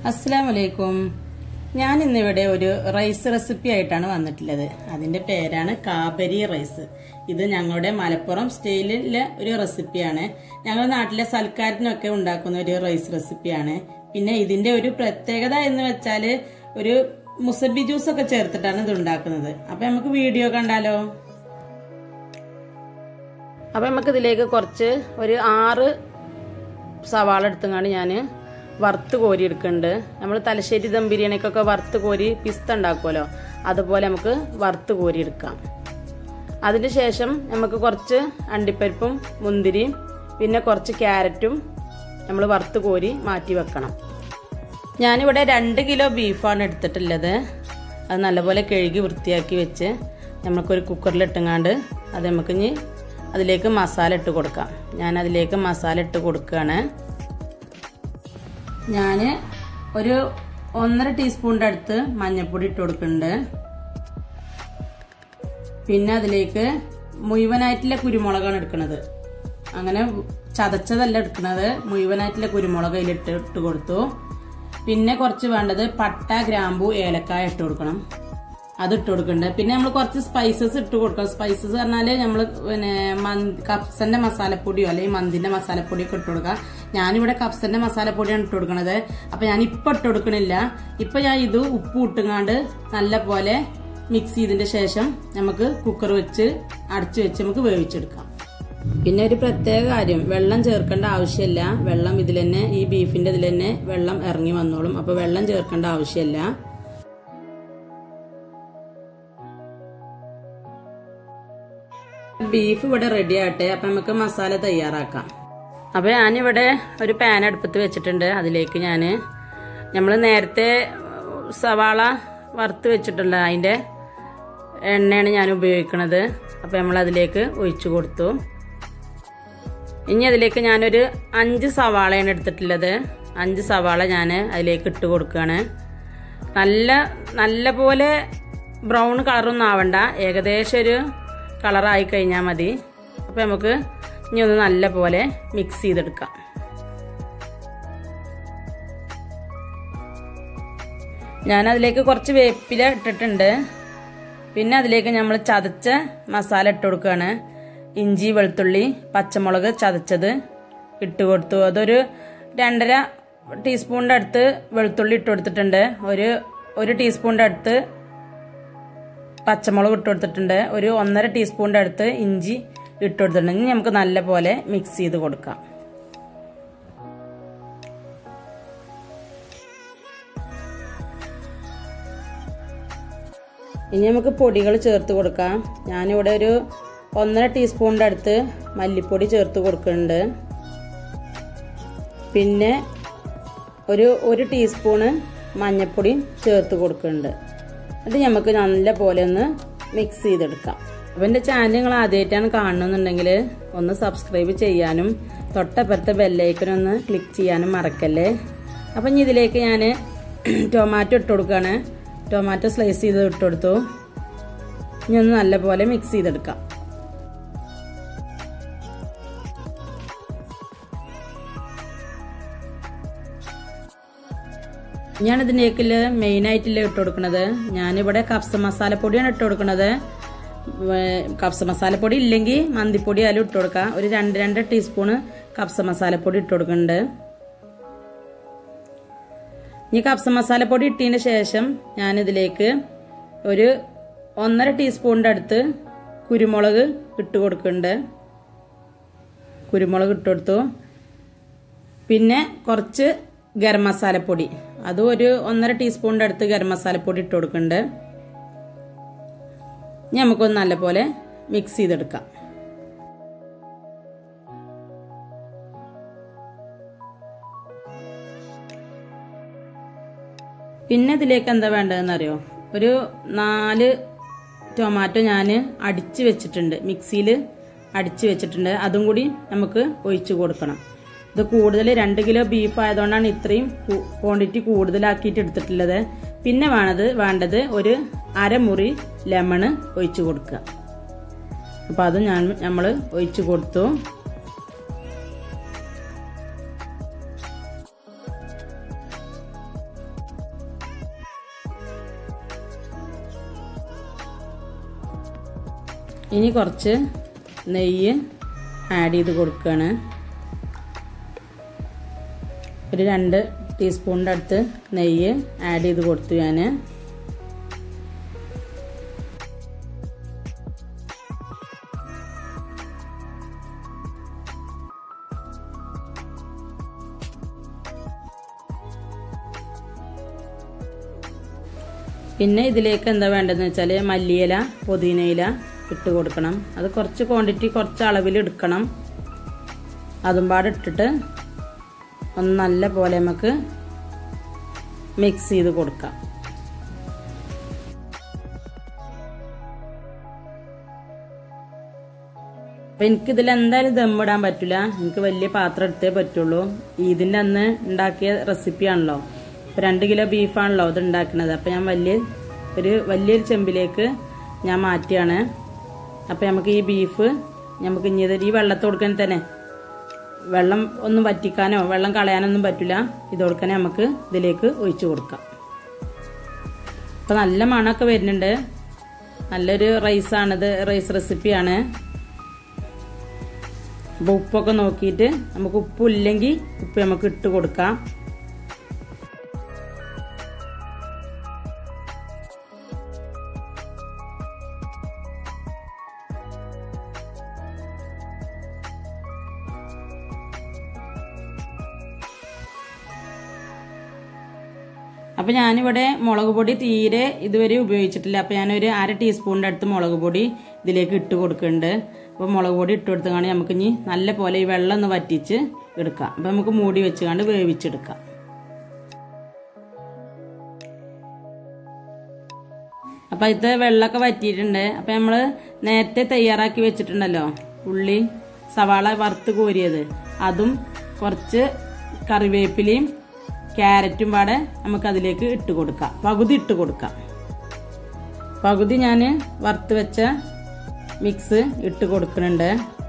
അസ്സാം വലൈക്കും ഞാൻ ഇന്നിവിടെ ഒരു റൈസ് റെസിപ്പി ആയിട്ടാണ് വന്നിട്ടുള്ളത് അതിന്റെ പേരാണ് കാബരി റൈസ് ഇത് ഞങ്ങളുടെ മലപ്പുറം സ്റ്റൈലിലെ ഒരു റെസിപ്പിയാണ് ഞങ്ങളുടെ നാട്ടിലെ സൽക്കാരത്തിനൊക്കെ ഉണ്ടാക്കുന്ന ഒരു റൈസ് റെസിപ്പിയാണ് പിന്നെ ഇതിന്റെ ഒരു പ്രത്യേകത എന്ന് വെച്ചാൽ ഒരു മുസബി ജ്യൂസ് ഒക്കെ ചേർത്തിട്ടാണ് ഇത് ഉണ്ടാക്കുന്നത് അപ്പൊ നമുക്ക് വീഡിയോ കണ്ടാലോ അപ്പൊ നമുക്ക് ഇതിലേക്ക് കുറച്ച് ഒരു ആറ് സവാള എടുത്തുകൊണ്ട് ഞാൻ വറുത്ത് കോരി എടുക്കുന്നുണ്ട് നമ്മൾ തലശ്ശേരി ദം ബിരിയാണിക്കൊക്കെ വറുത്ത് കോരി പിസ്ത ഉണ്ടാക്കുമല്ലോ അതുപോലെ നമുക്ക് വറുത്ത് കോരി എടുക്കാം അതിന് ശേഷം നമുക്ക് കുറച്ച് അണ്ടിപ്പരിപ്പും മുന്തിരിയും പിന്നെ കുറച്ച് ക്യാരറ്റും നമ്മൾ വറുത്ത് കോരി മാറ്റി വെക്കണം ഞാനിവിടെ രണ്ട് കിലോ ബീഫാണ് എടുത്തിട്ടുള്ളത് അത് നല്ലപോലെ കഴുകി വൃത്തിയാക്കി വെച്ച് നമുക്കൊരു കുക്കറിൽ ഇട്ടുങ്ങാണ്ട് അത് നമുക്ക് ഇനി അതിലേക്ക് മസാല ഇട്ട് കൊടുക്കാം ഞാൻ അതിലേക്ക് മസാല ഇട്ട് കൊടുക്കുകയാണ് ഞാൻ ഒരു ഒന്നര ടീസ്പൂണിൻ്റെ അടുത്ത് മഞ്ഞൾപ്പൊടി ഇട്ട് കൊടുക്കുന്നുണ്ട് പിന്നെ അതിലേക്ക് മുഴുവനായിട്ടുള്ള കുരുമുളകാണ് എടുക്കുന്നത് അങ്ങനെ ചതച്ചതല്ല എടുക്കുന്നത് മുഴുവനായിട്ടുള്ള കുരുമുളക് അതിലിട്ട് ഇട്ട് കൊടുത്തു പിന്നെ കുറച്ച് വേണ്ടത് പട്ട ഗ്രാമ്പു ഏലക്കായ ഇട്ട് കൊടുക്കണം അത് ഇട്ട് കൊടുക്കുന്നുണ്ട് പിന്നെ നമ്മൾ കുറച്ച് സ്പൈസസ് ഇട്ട് കൊടുക്കണം സ്പൈസസ് പറഞ്ഞാല് നമ്മൾ പിന്നെ കപ്സന്റെ മസാലപ്പൊടിയോ അല്ലെങ്കിൽ മന്തിന്റെ മസാലപ്പൊടിയോ ഒക്കെ ഇട്ട് കൊടുക്കാം ഞാനിവിടെ കപ്സന്റെ മസാലപ്പൊടിയാണ് ഇട്ട് കൊടുക്കണത് അപ്പൊ ഞാൻ ഇപ്പൊ ഇട്ട് കൊടുക്കണില്ല ഇപ്പൊ ഞാൻ ഇത് ഉപ്പ് ഇട്ടുങ്ങാണ്ട് നല്ല പോലെ മിക്സ് ചെയ്തതിന്റെ ശേഷം നമുക്ക് കുക്കർ വെച്ച് അടച്ചു വെച്ച് നമുക്ക് വേവിച്ചെടുക്കാം പിന്നെ ഒരു പ്രത്യേക കാര്യം വെള്ളം ചേർക്കേണ്ട ആവശ്യമില്ല വെള്ളം ഇതിൽ തന്നെ ഈ ബീഫിന്റെ ഇതിൽ തന്നെ വെള്ളം ഇറങ്ങി വന്നോളും അപ്പൊ വെള്ളം ചേർക്കേണ്ട ആവശ്യമില്ല ബീഫ് ഇവിടെ റെഡി ആട്ടെ അപ്പൊ നമുക്ക് മസാല തയ്യാറാക്കാം അപ്പൊ ഞാനിവിടെ ഒരു പാൻ അടുപ്പത്ത് വെച്ചിട്ടുണ്ട് അതിലേക്ക് ഞാൻ നമ്മൾ നേരത്തെ സവാള വറുത്ത് വെച്ചിട്ടുള്ള അതിന്റെ എണ്ണയാണ് ഞാൻ ഉപയോഗിക്കുന്നത് അപ്പൊ നമ്മൾ അതിലേക്ക് ഒഴിച്ചു കൊടുത്തു ഇനി അതിലേക്ക് ഞാനൊരു അഞ്ച് സവാളയാണ് എടുത്തിട്ടുള്ളത് അഞ്ച് സവാള ഞാൻ അതിലേക്ക് ഇട്ട് കൊടുക്കുകയാണ് നല്ല നല്ല പോലെ ബ്രൗൺ കളറൊന്നും ആവണ്ട ഏകദേശം ഒരു കളറായി കഴിഞ്ഞാൽ മതി അപ്പം നമുക്ക് ഇനി ഒന്ന് നല്ല പോലെ മിക്സ് ചെയ്തെടുക്കാം ഞാൻ അതിലേക്ക് കുറച്ച് വേപ്പില ഇട്ടിട്ടുണ്ട് പിന്നെ അതിലേക്ക് നമ്മൾ ചതച്ച മസാല ഇട്ട് കൊടുക്കുകയാണ് ഇഞ്ചി വെളുത്തുള്ളി പച്ചമുളക് ചതച്ചത് ഇട്ട് കൊടുത്തു അതൊരു രണ്ടര ടീസ്പൂണിൻ്റെ അടുത്ത് വെളുത്തുള്ളി ഇട്ട് കൊടുത്തിട്ടുണ്ട് ഒരു ഒരു ടീസ്പൂണിൻ്റെ അടുത്ത് പച്ചമുളക് ഇട്ട് കൊടുത്തിട്ടുണ്ട് ഒരു ഒന്നര ടീസ്പൂണിൻ്റെ അടുത്ത് ഇഞ്ചി ഇട്ട് കൊടുത്തിട്ടുണ്ട് ഇനി നമുക്ക് നല്ല പോലെ മിക്സ് ചെയ്ത് കൊടുക്കാം ഇനി നമുക്ക് പൊടികൾ ചേർത്ത് കൊടുക്കാം ഞാനിവിടെ ഒരു ഒന്നര ടീസ്പൂണിൻ്റെ അടുത്ത് മല്ലിപ്പൊടി ചേർത്ത് കൊടുക്കുന്നുണ്ട് പിന്നെ ഒരു ഒരു ടീസ്പൂണ് മഞ്ഞൾപ്പൊടി ചേർത്ത് കൊടുക്കുന്നുണ്ട് അത് നമുക്ക് നല്ല പോലെ ഒന്ന് മിക്സ് ചെയ്തെടുക്കാം അപ്പം എൻ്റെ ചാനൽ നിങ്ങൾ ആദ്യമായിട്ടാണ് കാണണമെന്നുണ്ടെങ്കിൽ ഒന്ന് സബ്സ്ക്രൈബ് ചെയ്യാനും തൊട്ടപ്പുറത്തെ ബെല്ലൈക്കനൊന്ന് ക്ലിക്ക് ചെയ്യാനും മറക്കല്ലേ അപ്പം ഇനി ഇതിലേക്ക് ഞാൻ ടൊമാറ്റോ ഇട്ട് കൊടുക്കുകയാണ് ടൊമാറ്റോ സ്ലൈസ് ചെയ്ത് ഇട്ട് കൊടുത്തു ഇനി ഒന്ന് നല്ലപോലെ മിക്സ് ചെയ്തെടുക്കാം ഞാൻ ഇതിനേക്കിൽ മെയിൻ ആയിട്ടില്ല ഇട്ട് കൊടുക്കുന്നത് ഞാനിവിടെ കപ്സ മസാലപ്പൊടിയാണ് ഇട്ട് കൊടുക്കുന്നത് കപ്സ മസാലപ്പൊടി ഇല്ലെങ്കിൽ മന്തിപ്പൊടി ആയാലും ഇട്ട് കൊടുക്കാം ഒരു രണ്ട് രണ്ട് ടീസ്പൂണ് കപ്സ മസാലപ്പൊടി ഇട്ട് കൊടുക്കുന്നുണ്ട് ഇനി കപ്സ മസാലപ്പൊടി ഇട്ടതിന് ശേഷം ഞാനിതിലേക്ക് ഒരു ഒന്നര ടീസ്പൂണിൻ്റെ അടുത്ത് കുരുമുളക് ഇട്ട് കൊടുക്കുന്നുണ്ട് കുരുമുളക് ഇട്ട് കൊടുത്തു പിന്നെ കുറച്ച് ഗരം മസാലപ്പൊടി അതും ഒരു ഒന്നര ടീസ്പൂണിൻ്റെ അടുത്ത് ഗരം മസാലപ്പൊടി ഇട്ട് കൊടുക്കുന്നുണ്ട് ഇനി നമുക്കൊന്ന് നല്ലപോലെ മിക്സ് ചെയ്തെടുക്കാം പിന്നെ ഇതിലേക്ക് എന്താ വേണ്ടതെന്ന് അറിയോ ഒരു നാല് ടൊമാറ്റോ ഞാൻ അടിച്ച് വെച്ചിട്ടുണ്ട് മിക്സിയിൽ അടിച്ച് വെച്ചിട്ടുണ്ട് അതും കൂടി നമുക്ക് ഒഴിച്ചു കൊടുക്കണം ഇത് കൂടുതൽ രണ്ട് കിലോ ബീഫ് ആയതുകൊണ്ടാണ് ഇത്രയും ക്വാണ്ടിറ്റി കൂടുതലാക്കിയിട്ട് എടുത്തിട്ടുള്ളത് പിന്നെ വേണത് വേണ്ടത് ഒരു അരമുറി ലെമണ് ഒഴിച്ചു കൊടുക്കുക അപ്പോൾ അത് ഞാൻ നമ്മൾ ഒഴിച്ചു കൊടുത്തു ഇനി കുറച്ച് നെയ്യ് ആഡ് ചെയ്ത് കൊടുക്കുകയാണ് ഒരു രണ്ട് ടീസ്പൂണിൻ്റെ അടുത്ത് നെയ്യ് ആഡ് ചെയ്ത് കൊടുത്തു ഞാൻ പിന്നെ ഇതിലേക്ക് എന്താ വേണ്ടതെന്ന് വെച്ചാൽ മല്ലിയില പുതിനയില ഇട്ട് കൊടുക്കണം അത് കുറച്ച് ക്വാണ്ടിറ്റി കുറച്ച് അളവിൽ എടുക്കണം അതും പാടെ ഇട്ടിട്ട് ഒന്ന് നല്ല പോലെ നമുക്ക് മിക്സ് ചെയ്ത് കൊടുക്കാം അപ്പം എനിക്കിതിൽ എന്തായാലും ദമ്മിടാൻ പറ്റില്ല എനിക്ക് വലിയ പാത്രം എടുത്തേ പറ്റുള്ളൂ ഇതിൻ്റെ അന്ന് ഉണ്ടാക്കിയ റെസിപ്പിയാണല്ലോ ഇപ്പം രണ്ട് കിലോ ബീഫാണല്ലോ ഇത് ഉണ്ടാക്കുന്നത് അപ്പം ഞാൻ വലിയ ഒരു വലിയൊരു ചെമ്പിലേക്ക് ഞാൻ മാറ്റിയാണ് അപ്പം നമുക്ക് ഈ ബീഫ് നമുക്ക് ഇനി ഇത് ഈ വെള്ളത്ത് കൊടുക്കാൻ തന്നെ വെള്ളം ഒന്നും വറ്റിക്കാനോ വെള്ളം കളയാനൊന്നും പറ്റില്ല ഇത് കൊടുക്കാനേ നമുക്ക് ഇതിലേക്ക് ഒഴിച്ചു കൊടുക്കാം അപ്പം നല്ല മണമൊക്കെ വരുന്നുണ്ട് നല്ലൊരു റൈസാണിത് റൈസ് റെസിപ്പിയാണ് അപ്പോൾ ഉപ്പൊക്കെ നോക്കിയിട്ട് നമുക്ക് ഉപ്പില്ലെങ്കിൽ ഉപ്പ് നമുക്ക് ഇട്ട് കൊടുക്കാം അപ്പോൾ ഞാനിവിടെ മുളക് പൊടി തീരെ ഇതുവരെ ഉപയോഗിച്ചിട്ടില്ല അപ്പോൾ ഞാനൊരു അര ടീസ്പൂണിൻ്റെ അടുത്ത് മുളക് പൊടി ഇതിലേക്ക് ഇട്ട് കൊടുക്കുന്നുണ്ട് അപ്പോൾ മുളക് പൊടി ഇട്ട് കൊടുത്തുകൊണ്ട് നമുക്ക് ഇനി നല്ല പോലെ ഈ വെള്ളം ഒന്ന് വറ്റിച്ച് എടുക്കാം അപ്പോൾ നമുക്ക് മൂടി വെച്ചുകൊണ്ട് വേവിച്ചെടുക്കാം അപ്പോൾ ഇത് വെള്ളമൊക്കെ വറ്റിയിട്ടുണ്ട് അപ്പോൾ നമ്മൾ നേരത്തെ തയ്യാറാക്കി വെച്ചിട്ടുണ്ടല്ലോ ഉള്ളി സവാള വറുത്ത് കോരിയത് അതും കുറച്ച് കറിവേപ്പിലയും ക്യാരറ്റും പാടെ നമുക്ക് അതിലേക്ക് ഇട്ട് കൊടുക്കാം പകുതി ഇട്ട് കൊടുക്കാം പകുതി ഞാൻ വറുത്ത് വെച്ച മിക്സ് ഇട്ട് കൊടുക്കുന്നുണ്ട്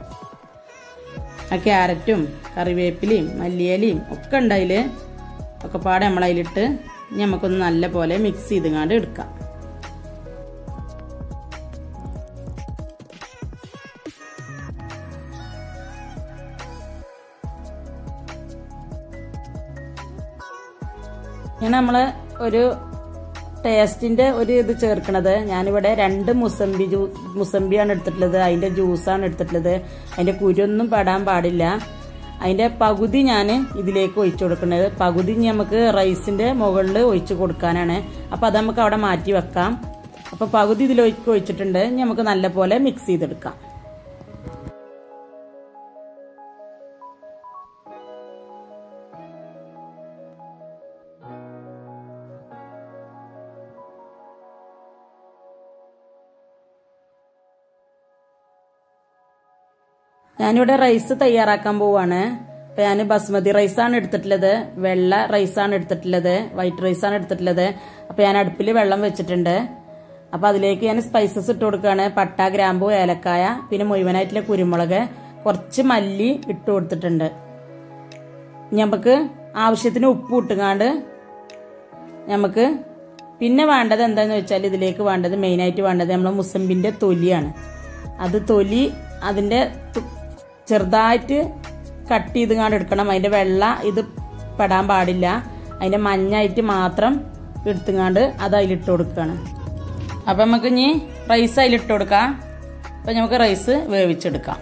ആ ക്യാരറ്റും കറിവേപ്പിലയും മല്ലിയിലയും ഒക്കെ ഉണ്ട് അതിൽ ഒക്കെ പാടെ നമ്മൾ അതിലിട്ട് ഇനി നമുക്കൊന്ന് നല്ല പോലെ മിക്സ് ചെയ്തുങ്ങാണ്ട് എടുക്കാം ഇങ്ങനെ നമ്മൾ ഒരു ടേസ്റ്റിന്റെ ഒരു ഇത് ചേർക്കണത് ഞാനിവിടെ രണ്ട് മുസമ്പി ജ്യൂ മുസമ്പിയാണ് എടുത്തിട്ടുള്ളത് അതിന്റെ ജ്യൂസാണ് എടുത്തിട്ടുള്ളത് അതിന്റെ കുരൊന്നും പെടാൻ പാടില്ല അതിന്റെ പകുതി ഞാൻ ഇതിലേക്ക് ഒഴിച്ചു കൊടുക്കുന്നത് പകുതി നമുക്ക് റൈസിന്റെ മുകളിൽ ഒഴിച്ചു കൊടുക്കാനാണ് അപ്പൊ അത് നമുക്ക് അവിടെ മാറ്റി വെക്കാം അപ്പൊ പകുതി ഇതിലേക്ക് ഒഴിച്ചിട്ടുണ്ട് ഇനി നമുക്ക് നല്ല പോലെ മിക്സ് ചെയ്തെടുക്കാം ഞാനിവിടെ റൈസ് തയ്യാറാക്കാൻ പോവാണ് അപ്പൊ ഞാൻ ബസ്മതി റൈസാണ് എടുത്തിട്ടുള്ളത് വെള്ള റൈസാണ് എടുത്തിട്ടുള്ളത് വൈറ്റ് റൈസാണ് എടുത്തിട്ടുള്ളത് അപ്പൊ ഞാൻ അടുപ്പിൽ വെള്ളം വെച്ചിട്ടുണ്ട് അപ്പൊ അതിലേക്ക് ഞാൻ സ്പൈസസ് ഇട്ട് കൊടുക്കുകയാണ് പട്ട ഗ്രാമ്പു ഏലക്കായ പിന്നെ മുഴുവനായിട്ടുള്ള കുരുമുളക് കുറച്ച് മല്ലി ഇട്ട് കൊടുത്തിട്ടുണ്ട് നമുക്ക് ആവശ്യത്തിന് ഉപ്പ് ഇട്ടുകാണ്ട് നമുക്ക് പിന്നെ വേണ്ടത് എന്താന്ന് വെച്ചാൽ ഇതിലേക്ക് വേണ്ടത് മെയിനായിട്ട് വേണ്ടത് നമ്മൾ മുസമ്പിന്റെ തൊലിയാണ് അത് തൊലി അതിന്റെ തു- ചെറുതായിട്ട് കട്ട് ചെയ്തുകൊണ്ട് എടുക്കണം അതിന്റെ വെള്ള ഇത് പെടാൻ പാടില്ല അതിന്റെ മഞ്ഞായിട്ട് മാത്രം എടുത്തുങ്ങാണ്ട് അത് അതിലിട്ട് കൊടുക്കുകയാണ് അപ്പൊ നമുക്ക് ഇനി റൈസ് അതിലിട്ട് കൊടുക്കാം അപ്പൊ നമുക്ക് റൈസ് വേവിച്ചെടുക്കാം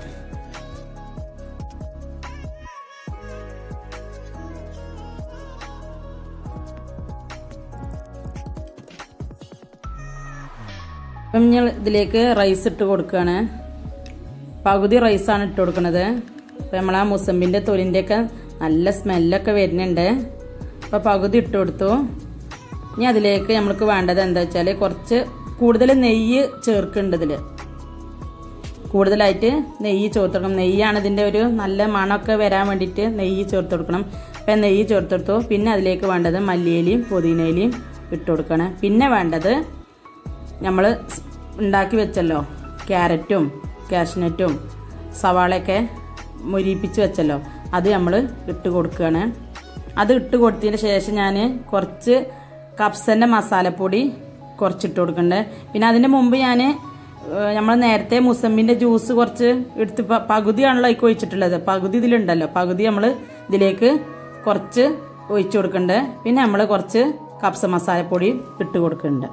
അപ്പം ഞാൻ ഇതിലേക്ക് റൈസ് ഇട്ട് കൊടുക്കുകയാണ് പകുതി റൈസാണ് ഇട്ട് കൊടുക്കുന്നത് അപ്പം നമ്മൾ ആ മുസമ്പിൻ്റെ തൊലിൻ്റെയൊക്കെ നല്ല സ്മെല്ലൊക്കെ വരുന്നുണ്ട് അപ്പോൾ പകുതി ഇട്ട് കൊടുത്തു ഇനി അതിലേക്ക് നമ്മൾക്ക് വേണ്ടത് എന്താ വെച്ചാൽ കുറച്ച് കൂടുതൽ നെയ്യ് ചേർക്കുന്നുണ്ട് ഇതിൽ കൂടുതലായിട്ട് നെയ്യ് ചേർത്ത് കൊടുക്കണം നെയ്യാണ് ഇതിൻ്റെ ഒരു നല്ല മണമൊക്കെ വരാൻ വേണ്ടിയിട്ട് നെയ്യ് ചേർത്ത് കൊടുക്കണം അപ്പം നെയ്യ് ചേർത്ത് കൊടുത്തു പിന്നെ അതിലേക്ക് വേണ്ടത് മല്ലിയിലയും പുതിനയിലയും ഇട്ട് കൊടുക്കണം പിന്നെ വേണ്ടത് നമ്മൾ ഉണ്ടാക്കി വെച്ചല്ലോ ക്യാരറ്റും കാഷ്നറ്റും സവാളയൊക്കെ മുരിപ്പിച്ച് വെച്ചല്ലോ അത് നമ്മൾ ഇട്ട് കൊടുക്കുകയാണ് അത് ഇട്ട് കൊടുത്തതിന് ശേഷം ഞാൻ കുറച്ച് കപ്സൻ്റെ മസാലപ്പൊടി കുറച്ചിട്ട് കൊടുക്കുന്നുണ്ട് പിന്നെ അതിന് മുമ്പ് ഞാൻ നമ്മൾ നേരത്തെ മുസമ്മിന്റെ ജ്യൂസ് കുറച്ച് എടുത്ത് പ- പകുതിയാണല്ലോ അതിക്ക് ഒഴിച്ചിട്ടുള്ളത് പകുതി ഇതിലുണ്ടല്ലോ പകുതി നമ്മൾ ഇതിലേക്ക് കുറച്ച് ഒഴിച്ചു കൊടുക്കുന്നുണ്ട് പിന്നെ നമ്മൾ കുറച്ച് കപ്സ മസാലപ്പൊടി ഇട്ട് കൊടുക്കുന്നുണ്ട്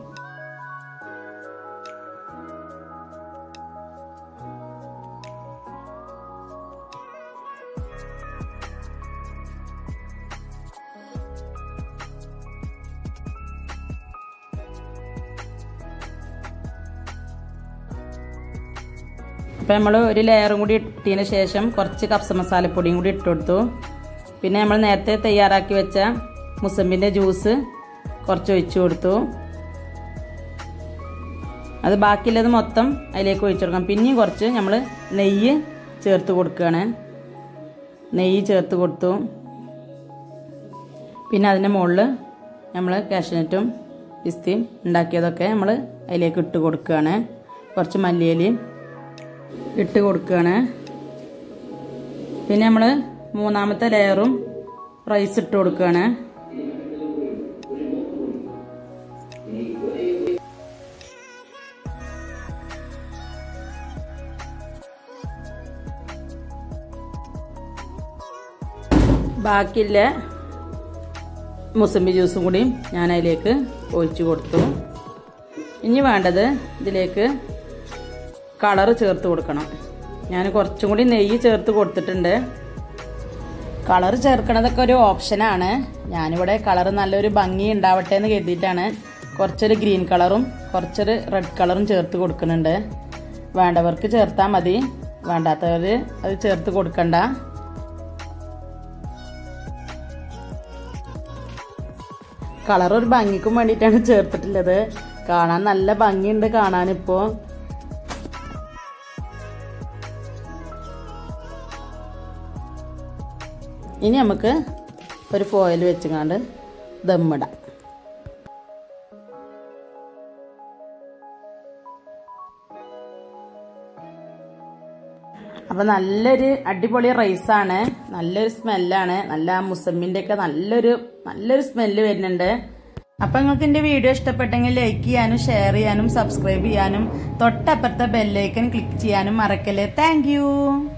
അപ്പം നമ്മൾ ഒരു ലെയറും കൂടി ഇട്ടതിന് ശേഷം കുറച്ച് കപ്സ മസാലപ്പൊടിയും കൂടി ഇട്ട് കൊടുത്തു പിന്നെ നമ്മൾ നേരത്തെ തയ്യാറാക്കി വെച്ച മുസമ്പിൻ്റെ ജ്യൂസ് കുറച്ച് ഒഴിച്ചു കൊടുത്തു അത് ബാക്കിയുള്ളത് മൊത്തം അതിലേക്ക് ഒഴിച്ചു കൊടുക്കാം പിന്നെയും കുറച്ച് നമ്മൾ നെയ്യ് ചേർത്ത് കൊടുക്കുകയാണ് നെയ്യ് ചേർത്ത് കൊടുത്തു പിന്നെ അതിൻ്റെ മുകളിൽ നമ്മൾ കാഷ്നറ്റും പിസ്തയും ഉണ്ടാക്കിയതൊക്കെ നമ്മൾ അതിലേക്ക് ഇട്ട് കൊടുക്കുകയാണ് കുറച്ച് മല്ലിയിലയും ഇട്ട് കൊടുക്കുകയാണ് പിന്നെ നമ്മൾ മൂന്നാമത്തെ ലെയറും റൈസ് ഇട്ട് കൊടുക്കുകയാണ് ബാക്കിയുള്ള മുസമ്പി ജ്യൂസും കൂടി ഞാൻ അതിലേക്ക് ഒഴിച്ചു കൊടുത്തു ഇനി വേണ്ടത് ഇതിലേക്ക് കളറ് ചേർത്ത് കൊടുക്കണം ഞാൻ കുറച്ചും കൂടി നെയ്യ് ചേർത്ത് കൊടുത്തിട്ടുണ്ട് കളർ ചേർക്കണതൊക്കെ ഒരു ഓപ്ഷനാണ് ഞാനിവിടെ കളർ നല്ലൊരു ഭംഗി ഉണ്ടാവട്ടെ എന്ന് കരുതിയിട്ടാണ് കുറച്ചൊരു ഗ്രീൻ കളറും കുറച്ചൊരു റെഡ് കളറും ചേർത്ത് കൊടുക്കുന്നുണ്ട് വേണ്ടവർക്ക് ചേർത്താൽ മതി വേണ്ടാത്തവർ അത് ചേർത്ത് കൊടുക്കണ്ട കളർ ഒരു ഭംഗിക്കും വേണ്ടിയിട്ടാണ് ചേർത്തിട്ടുള്ളത് കാണാൻ നല്ല ഭംഗിയുണ്ട് കാണാനിപ്പോ ഇനി നമുക്ക് ഒരു ഫോയിൽ വെച്ചുകൊണ്ട് ദമ്മിടാം അപ്പൊ നല്ലൊരു അടിപൊളി റൈസാണ് നല്ലൊരു സ്മെല്ലാണ് നല്ല മുസമ്മിന്റെ ഒക്കെ നല്ലൊരു നല്ലൊരു സ്മെല്ല് വരുന്നുണ്ട് അപ്പൊ നിങ്ങൾക്ക് എന്റെ വീഡിയോ ഇഷ്ടപ്പെട്ടെങ്കിൽ ലൈക്ക് ചെയ്യാനും ഷെയർ ചെയ്യാനും സബ്സ്ക്രൈബ് ചെയ്യാനും തൊട്ടപ്പുറത്തെ ബെല്ലൈക്കൻ ക്ലിക്ക് ചെയ്യാനും മറക്കല്ലേ താങ്ക്